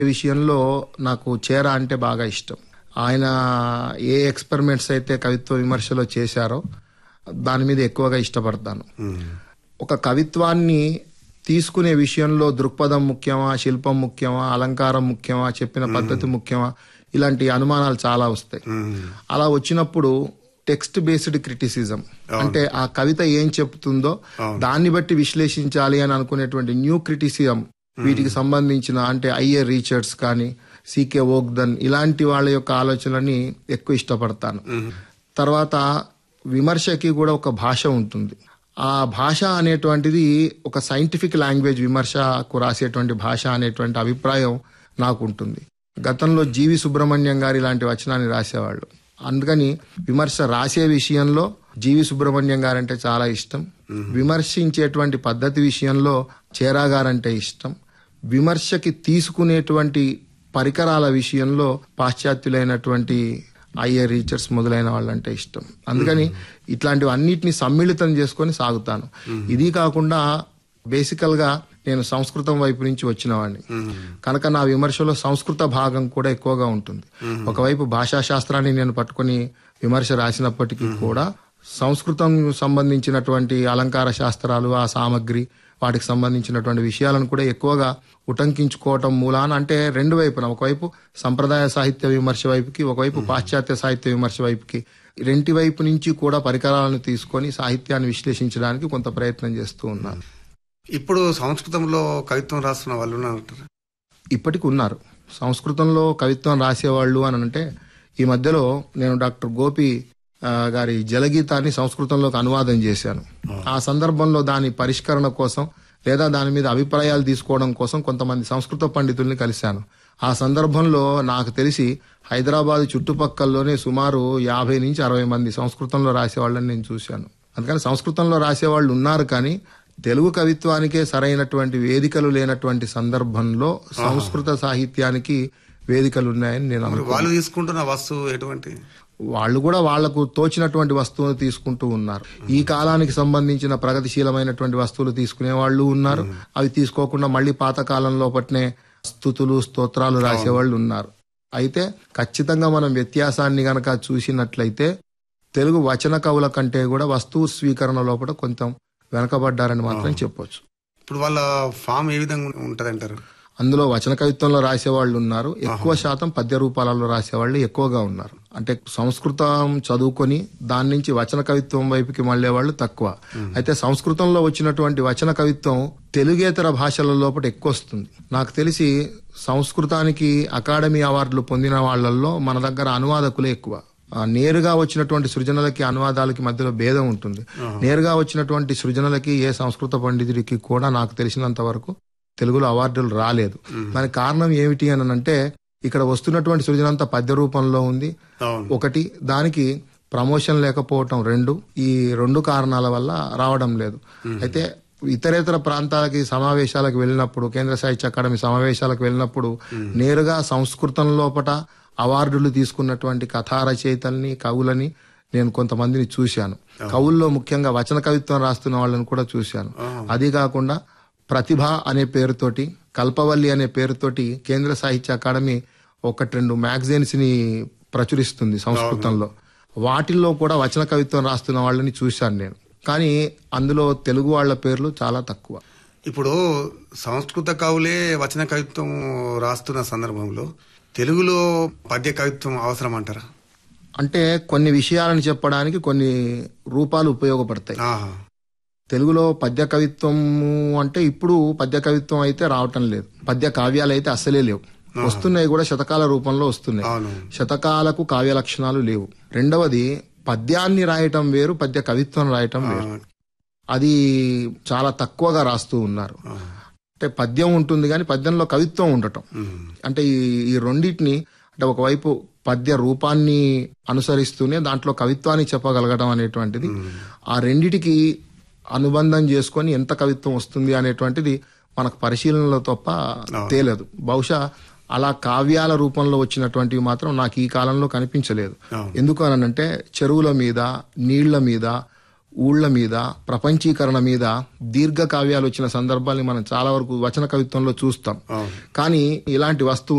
విషయంలో నాకు చేర అంటే బాగా ఇష్టం ఆయన ఏ ఎక్స్పెరిమెంట్స్ అయితే కవిత్వ విమర్శలో చేశారో దాని మీద ఎక్కువగా ఇష్టపడతాను ఒక కవిత్వాన్ని తీసుకునే విషయంలో దృక్పథం ముఖ్యమా శిల్పం ముఖ్యమా అలంకారం ముఖ్యమా చెప్పిన పద్ధతి ముఖ్యమా ఇలాంటి అనుమానాలు చాలా వస్తాయి అలా వచ్చినప్పుడు టెక్స్ట్ బేస్డ్ క్రిటిసిజం అంటే ఆ కవిత ఏం చెప్తుందో దాన్ని బట్టి విశ్లేషించాలి అని అనుకునేటువంటి న్యూ క్రిటిసిజం వీటికి సంబంధించిన అంటే ఐఏ రీచర్డ్స్ కానీ సీకే ఓగ్దన్ ఇలాంటి వాళ్ళ యొక్క ఆలోచనలని ఎక్కువ ఇష్టపడతాను తర్వాత విమర్శకి కూడా ఒక భాష ఉంటుంది ఆ భాష అనేటువంటిది ఒక సైంటిఫిక్ లాంగ్వేజ్ విమర్శకు రాసేటువంటి భాష అనేటువంటి అభిప్రాయం నాకు ఉంటుంది గతంలో జీవి సుబ్రహ్మణ్యం గారు ఇలాంటి వచనాన్ని రాసేవాళ్ళు అందుకని విమర్శ రాసే విషయంలో జీవి సుబ్రహ్మణ్యం గారంటే చాలా ఇష్టం విమర్శించేటువంటి పద్ధతి విషయంలో చేరా గారంటే ఇష్టం విమర్శకి తీసుకునేటువంటి పరికరాల విషయంలో పాశ్చాత్యులైనటువంటి ఐఏ రీచర్స్ మొదలైన వాళ్ళంటే ఇష్టం అందుకని ఇట్లాంటివి అన్నిటిని సమ్మిళితం చేసుకొని సాగుతాను ఇది కాకుండా బేసికల్ గా నేను సంస్కృతం వైపు నుంచి వచ్చిన వాడిని కనుక నా విమర్శలో సంస్కృత భాగం కూడా ఎక్కువగా ఉంటుంది ఒకవైపు భాషా శాస్త్రాన్ని నేను పట్టుకొని విమర్శ రాసినప్పటికీ కూడా సంస్కృతం సంబంధించినటువంటి అలంకార శాస్త్రాలు ఆ సామగ్రి వాటికి సంబంధించినటువంటి విషయాలను కూడా ఎక్కువగా ఉటంకించుకోవటం మూలాన అంటే రెండు వైపున ఒకవైపు సంప్రదాయ సాహిత్య విమర్శ వైపుకి ఒకవైపు పాశ్చాత్య సాహిత్య విమర్శ వైపుకి రెంటి వైపు నుంచి కూడా పరికరాలను తీసుకొని సాహిత్యాన్ని విశ్లేషించడానికి కొంత ప్రయత్నం చేస్తూ ఉన్నాను ఇప్పుడు సంస్కృతంలో కవిత్వం రాస్తున్న వాళ్ళు ఉన్నారంటారా ఇప్పటికి ఉన్నారు సంస్కృతంలో కవిత్వం రాసేవాళ్ళు అని అంటే ఈ మధ్యలో నేను డాక్టర్ గోపి ఆ, గారి జలగీతాన్ని సంస్కృతంలోకి అనువాదం చేశాను ఆ సందర్భంలో దాని పరిష్కరణ కోసం లేదా దాని మీద అభిప్రాయాలు తీసుకోవడం కోసం కొంతమంది సంస్కృత పండితుల్ని కలిశాను ఆ సందర్భంలో నాకు తెలిసి హైదరాబాద్ చుట్టుపక్కల్లోనే సుమారు యాభై నుంచి అరవై మంది సంస్కృతంలో రాసేవాళ్ళని నేను చూశాను అందుకని సంస్కృతంలో రాసేవాళ్ళు ఉన్నారు కానీ తెలుగు కవిత్వానికే సరైనటువంటి వేదికలు లేనటువంటి సందర్భంలో సంస్కృత సాహిత్యానికి వేదికలు ఉన్నాయని నేను మరి అనుకుంటున్నాను వాళ్ళు తీసుకుంటున్న వస్తువు ఎటువంటి వాళ్ళు కూడా వాళ్లకు తోచినటువంటి వస్తువులు తీసుకుంటూ ఉన్నారు ఈ కాలానికి సంబంధించిన ప్రగతిశీలమైనటువంటి వస్తువులు తీసుకునే వాళ్ళు ఉన్నారు అవి తీసుకోకుండా మళ్ళీ పాత కాలంలో పట్టినే స్థుతులు స్తోత్రాలు రాసేవాళ్ళు ఉన్నారు అయితే ఖచ్చితంగా మనం వ్యత్యాసాన్ని గనక చూసినట్లయితే తెలుగు వచన కవుల కంటే కూడా వస్తువు స్వీకరణ లోపల కొంచెం వెనకబడ్డారని మాత్రం చెప్పొచ్చు ఇప్పుడు వాళ్ళ ఫామ్ ఏ విధంగా ఉంటదంటారు అందులో వచన కవిత్వంలో రాసేవాళ్ళు ఉన్నారు ఎక్కువ శాతం పద్య రూపాలలో రాసేవాళ్ళు ఎక్కువగా ఉన్నారు అంటే సంస్కృతం చదువుకొని దాని నుంచి వచన కవిత్వం వైపుకి మళ్ళే వాళ్ళు తక్కువ అయితే సంస్కృతంలో వచ్చినటువంటి వచన కవిత్వం తెలుగేతర భాషల లోపల ఎక్కువ వస్తుంది నాకు తెలిసి సంస్కృతానికి అకాడమీ అవార్డులు పొందిన వాళ్ళల్లో మన దగ్గర అనువాదకులే ఎక్కువ ఆ, నేరుగా వచ్చినటువంటి సృజనలకి అనువాదాలకి మధ్యలో భేదం ఉంటుంది నేరుగా వచ్చినటువంటి సృజనలకి ఏ సంస్కృత పండితుడికి కూడా నాకు తెలిసినంత వరకు తెలుగులో అవార్డులు రాలేదు దానికి కారణం ఏమిటి అని అంటే ఇక్కడ వస్తున్నటువంటి సృజన అంతా పద్య రూపంలో ఉంది అవును ఒకటి దానికి ప్రమోషన్ లేకపోవటం రెండు ఈ రెండు కారణాల వల్ల రావడం లేదు అయితే ఇతరేతర ప్రాంతాలకి సమావేశాలకు వెళ్ళినప్పుడు కేంద్ర సాహిత్య అకాడమీ సమావేశాలకు వెళ్ళినప్పుడు నేరుగా సంస్కృతం లోపట అవార్డులు తీసుకున్నటువంటి కథా రచయితల్ని కవులని నేను కొంతమందిని చూశాను కవుల్లో ముఖ్యంగా వచన కవిత్వం రాస్తున్న వాళ్ళని కూడా చూశాను అది కాకుండా ప్రతిభ అనే పేరుతోటి కల్పవల్లి అనే పేరుతోటి కేంద్ర సాహిత్య అకాడమీ ఒకటి రెండు మ్యాగజైన్స్ ని ప్రచురిస్తుంది సంస్కృతంలో వాటిల్లో కూడా వచన కవిత్వం రాస్తున్న వాళ్ళని చూశాను నేను కానీ అందులో తెలుగు వాళ్ళ పేర్లు చాలా తక్కువ ఇప్పుడు సంస్కృత కవులే వచన కవిత్వం రాస్తున్న సందర్భంలో తెలుగులో పద్య కవిత్వం అవసరం అంటారా అంటే కొన్ని విషయాలను చెప్పడానికి కొన్ని రూపాలు ఉపయోగపడతాయి ఆహా తెలుగులో పద్య కవిత్వము అంటే ఇప్పుడు పద్య కవిత్వం అయితే రావటం లేదు పద్య కావ్యాలు అయితే అస్సలే లేవు వస్తున్నాయి కూడా శతకాల రూపంలో వస్తున్నాయి అవును శతకాలకు కావ్య లక్షణాలు లేవు రెండవది పద్యాన్ని రాయటం వేరు పద్య కవిత్వం రాయటం వేరు అది చాలా తక్కువగా రాస్తూ ఉన్నారు అంటే పద్యం ఉంటుంది కానీ పద్యంలో కవిత్వం ఉండటం ఉమ్. అంటే ఈ ఈ రెండింటిని అంటే ఒకవైపు పద్య రూపాన్ని అనుసరిస్తూనే దాంట్లో కవిత్వాన్ని చెప్పగలగడం అనేటువంటిది ఆ రెండిటికి అనుబంధం చేసుకొని ఎంత కవిత్వం వస్తుంది అనేటువంటిది మనకు పరిశీలనలో తప్ప తేలదు బహుశా అలా కావ్యాల రూపంలో వచ్చినటువంటివి మాత్రం నాకు ఈ కాలంలో కనిపించలేదు అవును. ఎందుకు అనంటే చెరువుల మీద నీళ్ల మీద ఊళ్ళ మీద ప్రపంచీకరణ మీద దీర్ఘ కావ్యాలు వచ్చిన సందర్భాల్ని మనం చాలా వరకు వచన కవిత్వంలో చూస్తాం అవును. కానీ ఇలాంటి వస్తువు